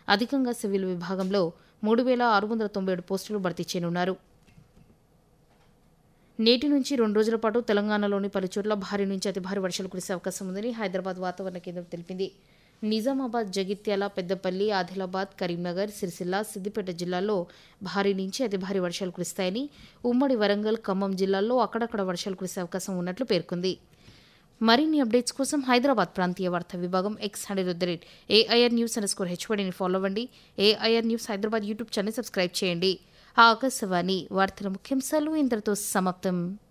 అధికంగా సివిల్ విభాగంలో మూడు వేల ఆరు వందల తొంభై ఏడు పోస్టులు భర్తీ చేయనున్నారు నేటి నుంచి రెండు రోజుల పాటు తెలంగాణలోని పలు చోట్ల భారీ నుంచి అతి భారీ వర్షాలు కురిసే అవకాశం ఉందని హైదరాబాద్ వాతావరణ కేంద్రం తెలిపింది నిజామాబాద్ జగిత్యాల పెద్దపల్లి ఆదిలాబాద్ కరీంనగర్ సిరిసిల్ల సిద్దిపేట జిల్లాల్లో భారీ నుంచి అతి భారీ వర్షాలు కురుస్తాయని ఉమ్మడి వరంగల్ ఖమ్మం జిల్లాల్లో అక్కడక్కడ వర్షాలు కురిసే అవకాశం ఉన్నట్లు పేర్కొంది మరిన్ని అప్డేట్స్ కోసం హైదరాబాద్ ప్రాంతీయ వార్తా విభాగం X handle the rate AIR news underscore హెచ్వడిని ఫాలో అవ్వండి AIR news Hyderabad YouTube channel subscribe చేయండి ఆకాశవాణి వార్తల ముఖ్యాంశాలు ఇంతటితో సమాప్తం